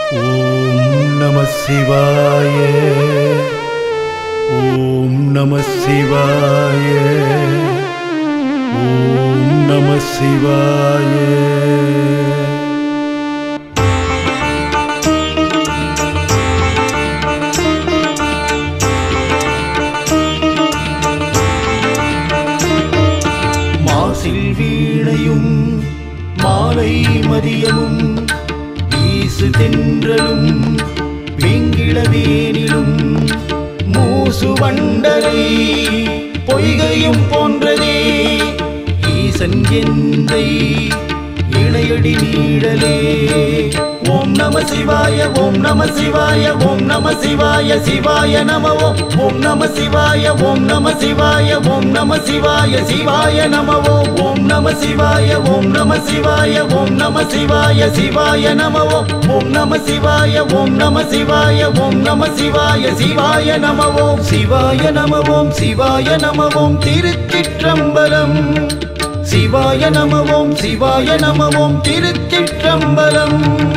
ஓம் நம சிவாய ஓம் நம சிவாய ஓம் நம சிவாய மாசில் வீணையும் மாலை மதியமும் வீசு தென்றலும் வெங்கிளவேனிலும் மூசு வண்டரை பொய்கையும் போன்றதே ஈசன் எந்தை இணையடி நீடலே ஓம் நம சிவாய ஓம் நம சிவாய ஓம் நம சிவாய சிவாய நம ஓம் ஓம் நம சிவாய ஓம் நம சிவாய ஓம் நம சிவாய சிவாய நம ஓம் ஓம் நம சிவாய ஓம் நம சிவாய ஓம் நம சிவாய சிவாய நம ஓம் ஓம் நம சிவாய ஓம் நம சிவாய ஓம் நம சிவாய சிவாய நம ஓம் சிவாய நம ஓம் சிவாய நம ஓம் திருச்சிற்றம்பலம் சிவாய நம ஓம் சிவாய நம ஓம் திருச்சிற்றம்பலம்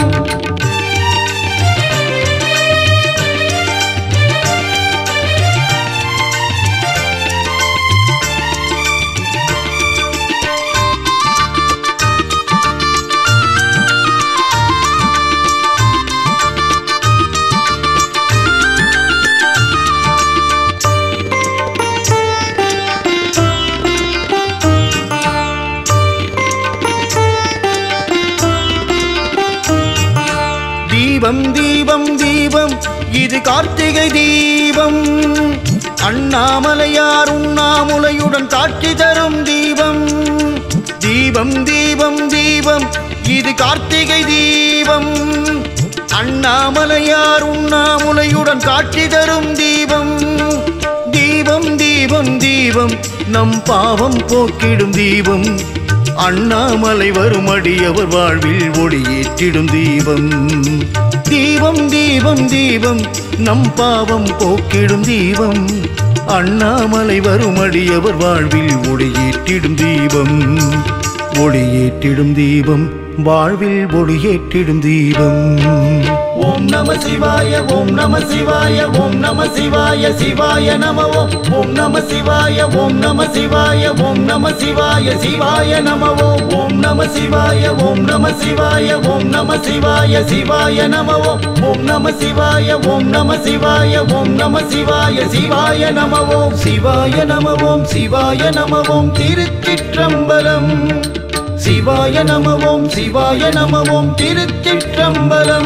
தீபம் தீபம் தீபம் இது கார்த்திகை தீபம் அண்ணாமலையார் உண்ணாமுலையுடன் காட்சி தரும் தீபம் தீபம் தீபம் தீபம் இது கார்த்திகை தீபம் அண்ணாமலையார் உண்ணாமுலையுடன் காட்சி தரும் தீபம் தீபம் தீபம் தீபம் நம் பாவம் போக்கிடும் தீபம் அண்ணாமலை வரும் அடியவர் வாழ்வில் ஒளியேற்றிடும் தீபம் தீபம் தீபம் தீபம் நம் பாவம் போக்கிடும் தீபம் அண்ணாமலை வரும் அடியவர் வாழ்வில் ஒளியேற்றிடும் தீபம் ஒளியேற்றிடும் தீபம் வாழ்வில் ஒளியேற்றிடும் தீபம் ஓம் நம சிவாய ஓம் நம சிவாய ஓம் நம சிவாய சிவாய நம ஓம் ஓம் நம சிவாய ஓம் நம சிவாய ஓம் நம சிவாய சிவாய நம ஓம் ஓம் நம சிவாய ஓம் நம சிவாய ஓம் நம சிவாய சிவாய நம ஓம் ஓம் நம சிவாய ஓம் நம சிவாய ஓம் நம சிவாய சிவாய நம ஓம் சிவாய நம ஓம் சிவாய நம ஓம் திருச்சிற்றம்பலம் சிவாய நம ஓம் சிவாய நம ஓம் திருச்சிற்றம்பலம்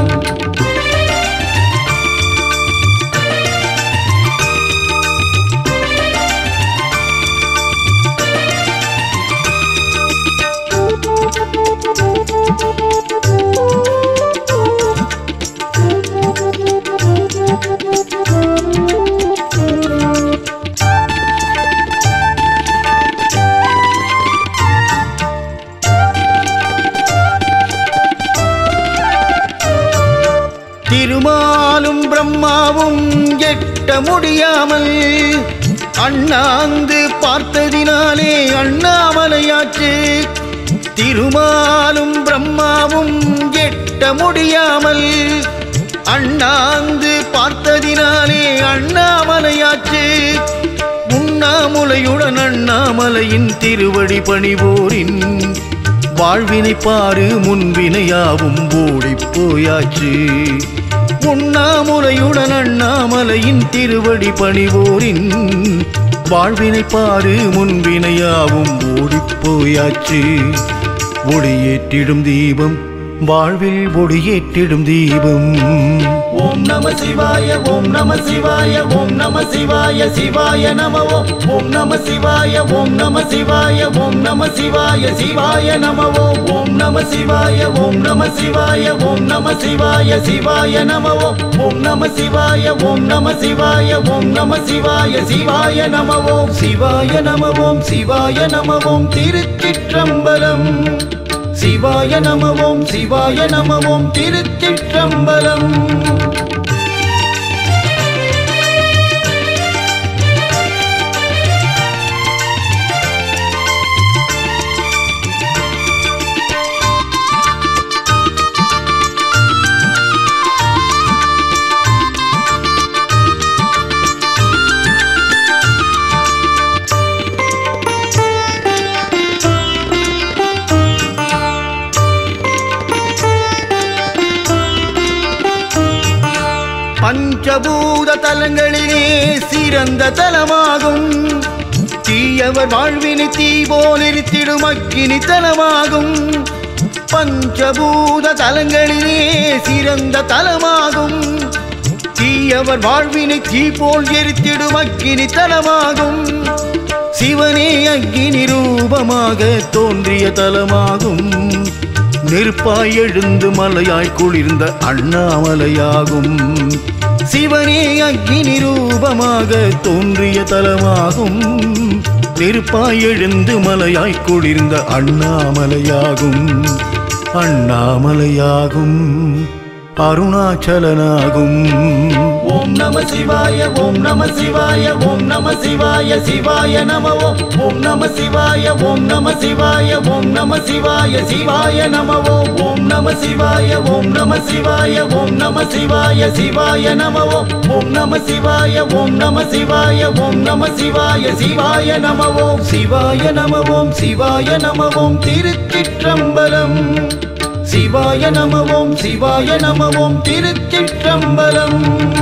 திருமாலும் பிரம்மாவும் எட்ட முடியாமல் அண்ணாந்து பார்த்ததினாலே அண்ணாமலையாச்சு திருமாலும் பிரம்மாவும் எட்ட முடியாமல் அண்ணாந்து பார்த்ததினாலே அண்ணாமலையாச்சு உண்ணாமுலையுடன் அண்ணாமலையின் திருவடி பணிவோரின் வாழ்வினை பாரு முன்வினையாவும் ஓடிப் போயாச்சு உண்ணாமுலையுடன் அண்ணாமலையின் திருவடி பணிவோரின் வாழ்வினை பாரு முன்வினையாவும் ஓடிப் போயாச்சு ஒளியேற்றிடும் தீபம் வாழ்வில் ஒளியேற்றிடும் தீபம் ஓம் நம சிவாய ஓம் நம சிவாய ஓம் நம சிவாய சிவாய நம ஓம் ஓம் நம சிவாய ஓம் நம சிவாய ஓம் நம சிவாய சிவாய நம ஓம் ஓம் நம சிவாய ஓம் நம சிவாய ஓம் நம சிவாய சிவாய நம ஓம் ஓம் நம சிவாய ஓம் நம சிவாய ஓம் நம சிவாய சிவாய நம ஓம் சிவாய நம ஓம் சிவாய நம ஓம் திருச்சிற்றம்பலம் சிவாய நம ஓம் சிவாய நம ஓம் திருச்சிற்றம்பலம் சிறந்த தலமாகும் தீயவர் வாழ்வினை தீ போல் எரித்திடும் அக்கினி தலமாகும் பஞ்சபூத தலங்களிலே சிறந்த தலமாகும் தீயவர் வாழ்வினை தீ போல் எரித்திடும் அக்கினி தலமாகும் சிவனே அக்கினி ரூபமாக தோன்றிய தலமாகும் நெருப்பாய் எழுந்து மலையாய் குளிர்ந்த அண்ணாமலையாகும் சிவனே அக்கினி ரூபமாக தோன்றிய தலமாகும் நெருப்பாய் எழுந்து மலையாய் குளிர்ந்த அண்ணாமலையாகும் அண்ணாமலையாகும் அருணாச்சலனாகும் ஓம் நம சிவாய ஓம் நம சிவாய ஓம் நம சிவாய சிவாய நம ஓம் ஓம் நம சிவாய ஓம் நம சிவாய ஓம் நம சிவாய சிவாய நம ஓம் ஓம் நம சிவாய ஓம் நம சிவாய ஓம் நம சிவாய சிவாய நம ஓம் ஓம் நம சிவாய ஓம் நம சிவாய ஓம் நம சிவாய சிவாய நம ஓம் சிவாய நம ஓம் சிவாய நம ஓம் திருச்சிற்றம்பலம் சிவாய நம ஓம் சிவாய நம ஓம் திருச்சிற்றம்பலம்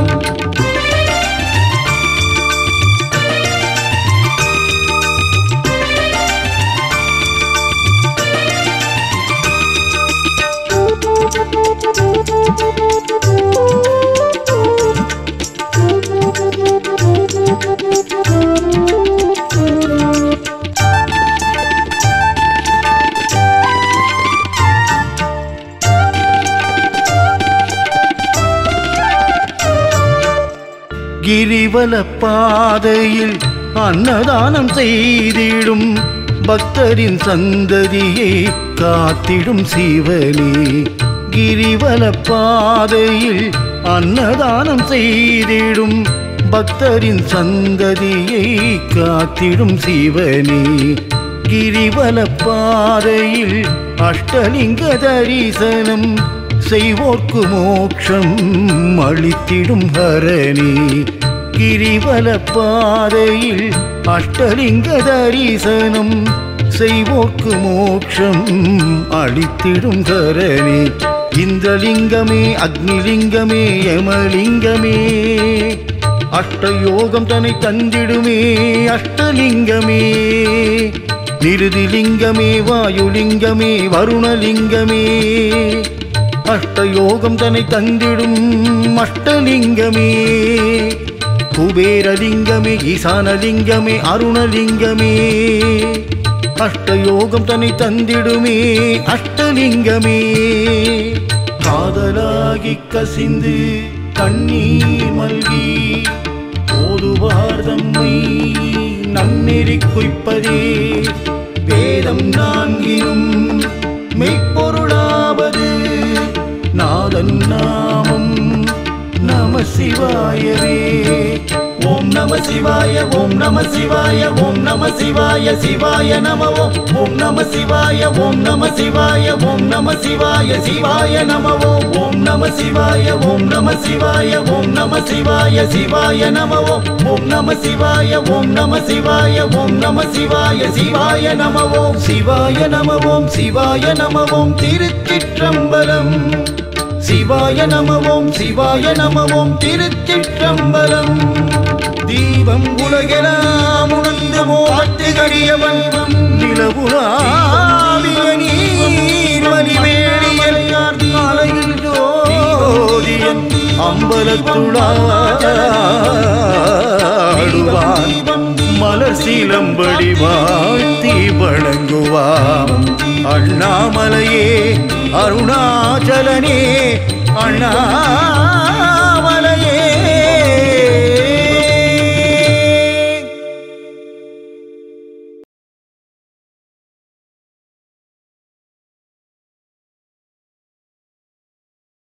கிரிவல பாதையில் அன்னதானம் செய்திடும் பக்தரின் சந்ததியை காத்திடும் சிவனே கிரிவல பாதையில் அன்னதானம் செய்திடும் பக்தரின் சந்ததியை காத்திடும் சிவனே கிரிவல பாதையில் அஷ்டலிங்க தரிசனம் செய்வோர்க்கு மோட்சம் அளித்திடும் ஹரணி கிரிவல பாதையில் அஷ்டலிங்க தரிசனம் செய்வோர்க்கு மோட்சம் அளித்திடும் ஹரணி இந்திரலிங்கமே அக்னிலிங்கமே யமலிங்கமே அஷ்டயோகம் தன்னை தந்திடுமே அஷ்டலிங்கமே நிருதிலிங்கமே வாயுலிங்கமே வருணலிங்கமே அஷ்டயோகம் தன்னை தந்திடும் அஷ்டலிங்கமே குபேரலிங்கமே ஈசானலிங்கமே அருணலிங்கமே அஷ்டயோகம் தன்னை தந்திடுமே அஷ்டலிங்கமே காதலாகி கசிந்து கண்ணீர் மல்கி ஓதுவார் தம்மை நன்னெறி குய்ப்பதே வேதம் நான்கிலும் மெய்ப்பொருளாவது நாதன் நாமம் நம சிவாயவே ஓம் நம சிவாய ஓம் நம சிவாய ஓம் நம சிவாய சிவாய நம ஓம் ஓம் நம சிவாய ஓம் நம சிவாய ஓம் நம சிவாய சிவாய நம ஓம் ஓம் நம சிவாய ஓம் நம சிவாய ஓம் நம சிவாய சிவாய நம ஓம் ஓம் நம சிவாய ஓம் நம சிவாய ஓம் நம சிவாய சிவாய நம ஓம் சிவாய நம ஓம் சிவாய நம ஓம் திருச்சிற்றம்பலம் சிவாய நம ஓம் சிவாய நம ஓம் திருச்சிற்றம்பலம் தீபம் உலகெல்லாம் உணர்ந்து போட்டுகடியவன் நிலவுலாவிய நீர் மணிவேணியன் அலையில் ஜோதியன் அம்பலத்துளாடுவான் மலர் சீலம்படி வாழ்த்தி வணங்குவான் அண்ணாமலையே அருணாச்சலனே அண்ணா